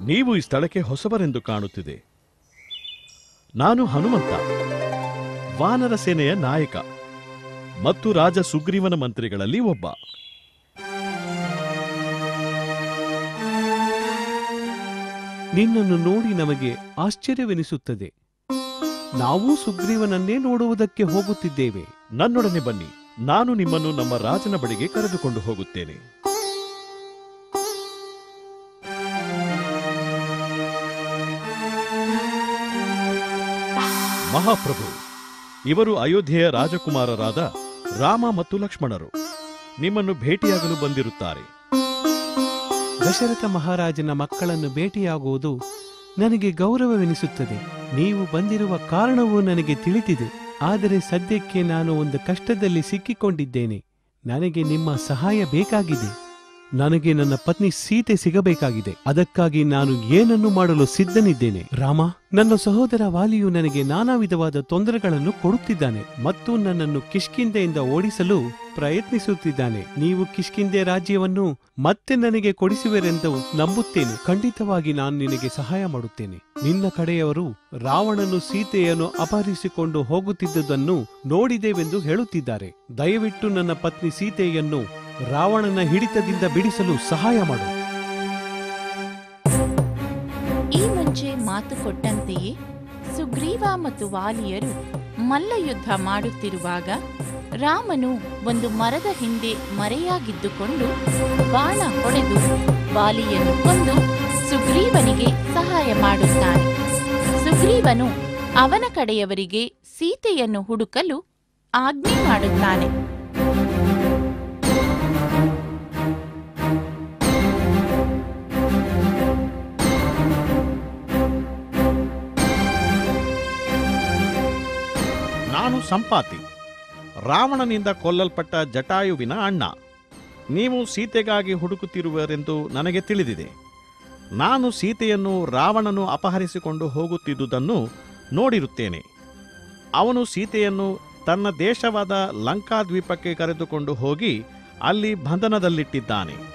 ನೀವು ಈ ಸ್ಥಳಕ್ಕೆ ಹೊಸಬರೆಂದು ಕಾಣುತ್ತಿದೆ ನಾನು ಹನುಮಂತ ವಾನರ ಸೇನೆಯ ನಾಯಕ ಮತ್ತು ರಾಜ ಸುಗ್ರೀವನ ಮಂತ್ರಿಗಳಲ್ಲಿ ಒಬ್ಬ ನಿನ್ನನ್ನು ನೋಡಿ ನಮಗೆ ಆಶ್ಚರ್ಯವೆನಿಸುತ್ತದೆ ನಾವು ಸುಗ್ರೀವನನ್ನೇ ನೋಡುವುದಕ್ಕೆ ಹೋಗುತ್ತಿದ್ದೇವೆ ನನ್ನೊಡನೆ ಬನ್ನಿ ನಾನು ನಿಮ್ಮನ್ನು ನಮ್ಮ ರಾಜನ ಬಳಿಗೆ ಕರೆದುಕೊಂಡು ಹೋಗುತ್ತೇನೆ ಮಹಾಪ್ರಭು ಇವರು ಅಯೋಧ್ಯೆಯ ರಾಜಕುಮಾರರಾದ ರಾಮ ಮತ್ತು ಲಕ್ಷ್ಮಣರು ನಿಮ್ಮನ್ನು ಭೇಟಿಯಾಗಲು ಬಂದಿರುತ್ತಾರೆ ದಶರಥ ಮಹಾರಾಜನ ಮಕ್ಕಳನ್ನು ಭೇಟಿಯಾಗುವುದು ನನಗೆ ಗೌರವವೆನಿಸುತ್ತದೆ ನೀವು ಬಂದಿರುವ ಕಾರಣವೂ ನನಗೆ ತಿಳಿದಿದೆ ಆದರೆ ಸದ್ಯಕ್ಕೆ ನಾನು ಒಂದು ಕಷ್ಟದಲ್ಲಿ ಸಿಕ್ಕಿಕೊಂಡಿದ್ದೇನೆ ನನಗೆ ನಿಮ್ಮ ಸಹಾಯ ಬೇಕಾಗಿದೆ ನನಗೆ ನನ್ನ ಪತ್ನಿ ಸೀತೆ ಸಿಗಬೇಕಾಗಿದೆ ಅದಕ್ಕಾಗಿ ನಾನು ಏನನ್ನು ಮಾಡಲು ಸಿದ್ಧನಿದ್ದೇನೆ ರಾಮ ನನ್ನ ಸಹೋದರ ವಾಲಿಯು ನನಗೆ ನಾನಾ ವಿಧವಾದ ತೊಂದರೆಗಳನ್ನು ಕೊಡುತ್ತಿದ್ದಾನೆ ಮತ್ತು ನನ್ನನ್ನು ಕಿಷ್ಕಿಂದೆಯಿಂದ ಓಡಿಸಲು ಪ್ರಯತ್ನಿಸುತ್ತಿದ್ದಾನೆ ನೀವು ಕಿಷ್ಕಿಂದೆ ರಾಜ್ಯವನ್ನು ಮತ್ತೆ ನನಗೆ ಕೊಡಿಸುವಿರೆಂದು ನಂಬುತ್ತೇನೆ ಖಂಡಿತವಾಗಿ ನಾನು ನಿನಗೆ ಸಹಾಯ ಮಾಡುತ್ತೇನೆ ನಿನ್ನ ಕಡೆಯವರು ರಾವಣನು ಸೀತೆಯನ್ನು ಅಪಹರಿಸಿಕೊಂಡು ಹೋಗುತ್ತಿದ್ದುದನ್ನು ನೋಡಿದೆವೆಂದು ಹೇಳುತ್ತಿದ್ದಾರೆ ದಯವಿಟ್ಟು ನನ್ನ ಪತ್ನಿ ಸೀತೆಯನ್ನು ರಾವಣನ ಹಿಡಿತದಿಂದ ಬಿಡಿಸಲು ಸಹಾಯ ಮಾಡು ಈ ಮುಂಚೆ ಮಾತು ಕೊಟ್ಟಂತೆಯೇ ಸುಗ್ರೀವ ಮತ್ತು ವಾಲಿಯರು ಮಲ್ಲಯುದ್ಧ ಮಾಡುತ್ತಿರುವಾಗ ರಾಮನು ಒಂದು ಮರದ ಹಿಂದೆ ಮರೆಯಾಗಿದ್ದುಕೊಂಡು ಬಾಣ ಹೊಡೆದು ವಾಲಿಯನ್ನು ಕೊಂದು ಸುಗ್ರೀವನಿಗೆ ಸಹಾಯ ಮಾಡುತ್ತಾನೆ ಸುಗ್ರೀವನು ಅವನ ಕಡೆಯವರಿಗೆ ಸೀತೆಯನ್ನು ಹುಡುಕಲು ಆಜ್ಞೆ ಮಾಡುತ್ತಾನೆ ನಾನು ಸಂಪಾತಿ ರಾವಣನಿಂದ ಕೊಲ್ಲಲ್ಪಟ್ಟ ಜಟಾಯುವಿನ ಅಣ್ಣ ನೀವು ಸೀತೆಗಾಗಿ ಹುಡುಕುತ್ತಿರುವರೆಂದು ನನಗೆ ತಿಳಿದಿದೆ ನಾನು ಸೀತೆಯನ್ನು ರಾವಣನು ಅಪಹರಿಸಿಕೊಂಡು ಹೋಗುತ್ತಿದ್ದುದನ್ನು ನೋಡಿರುತ್ತೇನೆ ಅವನು ಸೀತೆಯನ್ನು ತನ್ನ ದೇಶವಾದ ಲಂಕಾದ್ವೀಪಕ್ಕೆ ಕರೆದುಕೊಂಡು ಹೋಗಿ ಅಲ್ಲಿ ಬಂಧನದಲ್ಲಿಟ್ಟಿದ್ದಾನೆ